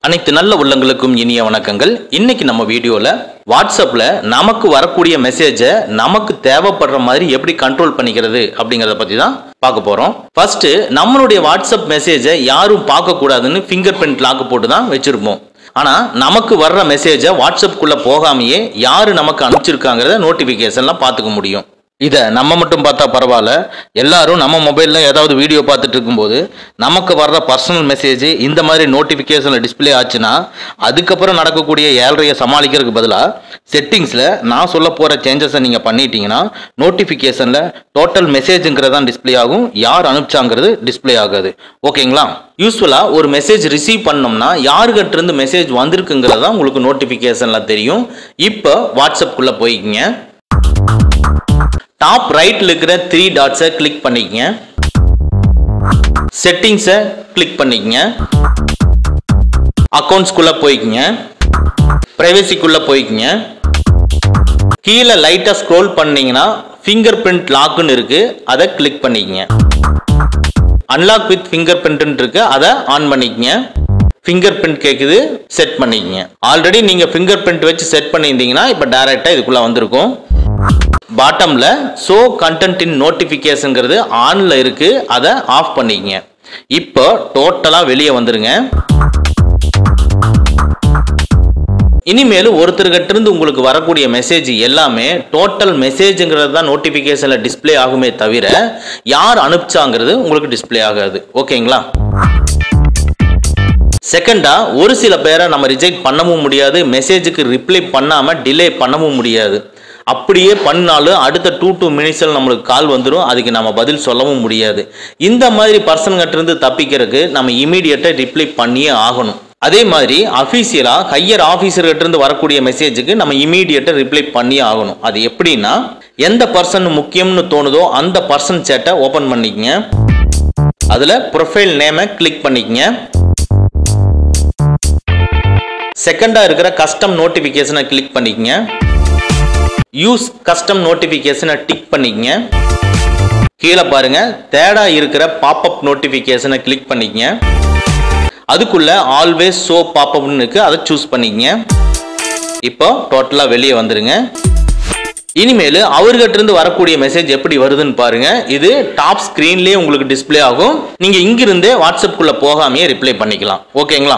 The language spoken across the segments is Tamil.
அனைத்து நல்ல உள்ளங்களுக்கும் இனிய வணக்கங்கள் இன்னைக்கு நம்ம வீடியோல வாட்ஸ்அப்ல நமக்கு வரக்கூடிய மெசேஜை நமக்கு தேவைப்படுற மாதிரி எப்படி கண்ட்ரோல் பண்ணிக்கிறது அப்படிங்கறத பத்தி தான் பார்க்க போறோம் ஃபர்ஸ்ட் நம்மளுடைய வாட்ஸ்அப் மெசேஜை யாரும் பார்க்க கூடாதுன்னு ஃபிங்கர் பிரிண்ட் லாக் போட்டு தான் வச்சிருப்போம் ஆனா நமக்கு வர்ற மெசேஜை வாட்ஸ்அப்குள்ள போகாமையே யாரு நமக்கு அனுப்பிச்சிருக்காங்கிறத நோட்டிபிகேஷன்லாம் பார்த்துக்க முடியும் இதை நம்ம மட்டும் பார்த்தா பரவாயில்ல எல்லாரும் நம்ம மொபைலில் ஏதாவது வீடியோ பார்த்துட்டு இருக்கும்போது நமக்கு வர்ற பர்சனல் மெசேஜ் இந்த மாதிரி நோட்டிஃபிகேஷனில் டிஸ்ப்ளே ஆச்சுன்னா அதுக்கப்புறம் நடக்கக்கூடிய ஏழ்றையை சமாளிக்கிறதுக்கு பதிலாக செட்டிங்ஸில் நான் சொல்ல போகிற சேஞ்சஸை நீங்கள் பண்ணிட்டீங்கன்னா நோட்டிஃபிகேஷனில் டோட்டல் மெசேஜுங்கிறது டிஸ்ப்ளே ஆகும் யார் அனுப்பிச்சாங்கிறது டிஸ்ப்ளே ஆகாது ஓகேங்களா யூஸ்வலாக ஒரு மெசேஜ் ரிசீவ் பண்ணோம்னா யாருக்கிட்ட இருந்து மெசேஜ் வந்திருக்குங்கிறது தான் உங்களுக்கு நோட்டிஃபிகேஷனில் தெரியும் இப்போ வாட்ஸ்அப்புக்குள்ளே போய்க்கிங்க டாப் ரைட்ல இருக்கிற த்ரீ டாட்ஸை கிளிக் பண்ணிக்கங்க செட்டிங்ஸை கிளிக் பண்ணிக்கங்க அக்கௌண்ட்ஸ்குள்ள போய்க்குங்க பிரைவசிக்குள்ள போய்க்குங்க கீழே லைட்டாக ஸ்க்ரோல் பண்ணீங்கன்னா ஃபிங்கர் பிரிண்ட் லாக்குன்னு இருக்கு அதை கிளிக் பண்ணிக்கங்க அன்லாக் வித் ஃபிங்கர் பிரிண்ட் இருக்கு அதை ஆன் பண்ணிக்கங்க ஃபிங்கர் பிரிண்ட் கேட்குது செட் பண்ணிக்கங்க ஆல்ரெடி நீங்கள் ஃபிங்கர் பிரிண்ட் வச்சு செட் பண்ணியிருந்தீங்கன்னா இப்போ டைரெக்டாக இதுக்குள்ளே வந்திருக்கும் பாட்டம்ல ஷோ கண்டென்ட் இன் நோட்டிஃபிகேஷனுங்கிறது ஆன்ல இருக்கு அதை ஆஃப் பண்ணிக்கங்க இப்போ டோட்டலா வெளியே வந்துருங்க இனிமேல் ஒருத்தர்கிட்ட இருந்து உங்களுக்கு வரக்கூடிய மெசேஜ் எல்லாமே டோட்டல் மெசேஜ்ங்கிறது தான் நோட்டிஃபிகேஷன்ல டிஸ்ப்ளே ஆகுமே தவிர யார் அனுப்பிச்சாங்கிறது உங்களுக்கு டிஸ்ப்ளே ஆகாது ஓகேங்களா செகண்டா ஒரு சில பேரை நம்ம ரிஜெக்ட் பண்ணவும் முடியாது மெசேஜுக்கு ரிப்ளை பண்ணாம டிலே பண்ணவும் முடியாது அப்படியே பண்ணாலும் அடுத்த டூ டூ மினிட்ஸில் நம்மளுக்கு கால் வந்துடும் அதுக்கு நம்ம பதில் சொல்லவும் முடியாது இந்த மாதிரி பர்சன்கிட்ட இருந்து தப்பிக்கிறதுக்கு நம்ம இமீடியட்டாக ரிப்ளை பண்ணியே ஆகணும் அதே மாதிரி அஃபீஷியலாக ஹையர் ஆஃபீஸர்கிட்ட இருந்து வரக்கூடிய மெசேஜுக்கு நம்ம இமீடியட்டாக ரிப்ளை பண்ணியே ஆகணும் அது எப்படின்னா எந்த பர்சன் முக்கியம்னு தோணுதோ அந்த பர்சன் சேட்டை ஓப்பன் பண்ணிக்கங்க அதில் ப்ரொஃபைல் நேமை கிளிக் பண்ணிக்கங்க செகண்டாக இருக்கிற கஸ்டம் நோட்டிஃபிகேஷனை கிளிக் பண்ணிக்கங்க யூஸ் கஸ்டம் நோட்டிஃபிகேஷனை டிக் பண்ணிக்கங்க கீழே பாருங்க தேடா இருக்கிற பாப்அப் நோட்டிஃபிகேஷனை கிளிக் பண்ணிக்கங்க அதுக்குள்ள ஆல்வேஸ் ஷோ பாப்அப்னு இருக்கு அதை சூஸ் பண்ணிக்கங்க இப்போ டோட்டலாக வெளியே வந்துருங்க இனிமேல் அவர்கிட்ட இருந்து வரக்கூடிய மெசேஜ் எப்படி வருதுன்னு பாருங்க இது டாப் ஸ்க்ரீன்லேயே உங்களுக்கு டிஸ்ப்ளே ஆகும் நீங்க இங்கிருந்தே வாட்ஸ்அப்புக்குள்ள போகாமையே ரிப்ளை பண்ணிக்கலாம் ஓகேங்களா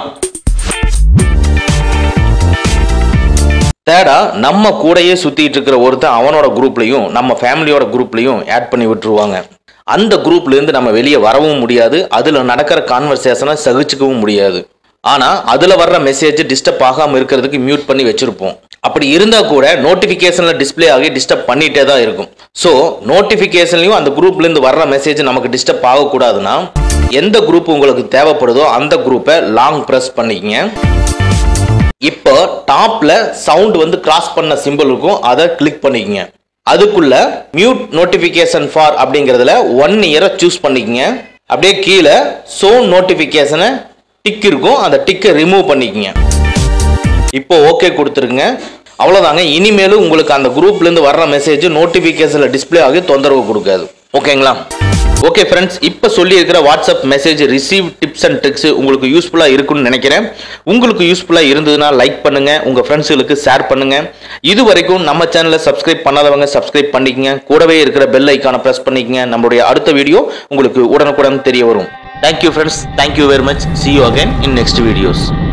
தேடா நம்ம கூடயே சுத்திட்டு இருக்கிற ஒருத்தன் அவனோட குரூப்லயும் நம்ம ஃபேமிலியோட குரூப்லயும் ஆட் பண்ணி விட்டுருவாங்க அந்த குரூப்ல இருந்து நம்ம வெளியே வரவும் முடியாது அதுல நடக்கிற கான்வர்சேஷனை சகிச்சுக்கவும் முடியாது ஆனா அதுல வர்ற மெசேஜ் டிஸ்டர்ப் ஆகாம இருக்கிறதுக்கு மியூட் பண்ணி வச்சிருப்போம் அப்படி இருந்தா கூட நோட்டிபிகேஷன்ல டிஸ்ப்ளே ஆகி டிஸ்டர்ப் பண்ணிட்டே தான் இருக்கும் ஸோ நோட்டிபிகேஷன்லயும் அந்த குரூப்ல இருந்து வர்ற மெசேஜ் நமக்கு டிஸ்டர்ப் ஆகக்கூடாதுன்னா எந்த குரூப் உங்களுக்கு தேவைப்படுதோ அந்த குரூப்பை லாங் ப்ரெஸ் பண்ணிக்கங்க இப்போ டாப்ல சவுண்ட் வந்து கிராஸ் பண்ண சிம்பிள் இருக்கும் அதை கிளிக் பண்ணிக்கங்க அதுக்குள்ள மியூட் நோட்டிஃபிகேஷன் ஃபார் அப்படிங்கிறதுல ஒன் இயரை சூஸ் பண்ணிக்கங்க அப்படியே கீழே ஷோ நோட்டிஃபிகேஷனை டிக் இருக்கும் அந்த டிக்கை ரிமூவ் பண்ணிக்கங்க இப்போ ஓகே கொடுத்துருங்க அவ்வளோதாங்க இனிமேலும் உங்களுக்கு அந்த குரூப்லேருந்து வர்ற மெசேஜ் நோட்டிஃபிகேஷனில் டிஸ்ப்ளே ஆகி தொந்தரவு கொடுக்காது ஓகேங்களா ஓகே ஃப்ரெண்ட்ஸ் இப்போ சொல்லியிருக்கிற WhatsApp message receive tips and tricks உங்களுக்கு யூஸ்ஃபுல்லாக இருக்குன்னு நினைக்கிறேன் உங்களுக்கு யூஸ்ஃபுல்லாக இருந்ததுன்னா லைக் பண்ணுங்கள் உங்கள் ஃப்ரெண்ட்ஸுகளுக்கு ஷேர் பண்ணுங்கள் இது வரைக்கும் நம்ம சேனலை சப்ஸ்கிரைப் பண்ணாதவங்க சப்ஸ்கிரைப் பண்ணிக்கங்க கூடவே இருக்கிற பெல் ஐக்கானை ப்ரெஸ் பண்ணிக்கங்க நம்மளுடைய அடுத்த வீடியோ உங்களுக்கு உடனுக்குடன் தெரிய வரும் thank you friends thank you very much see you again in next videos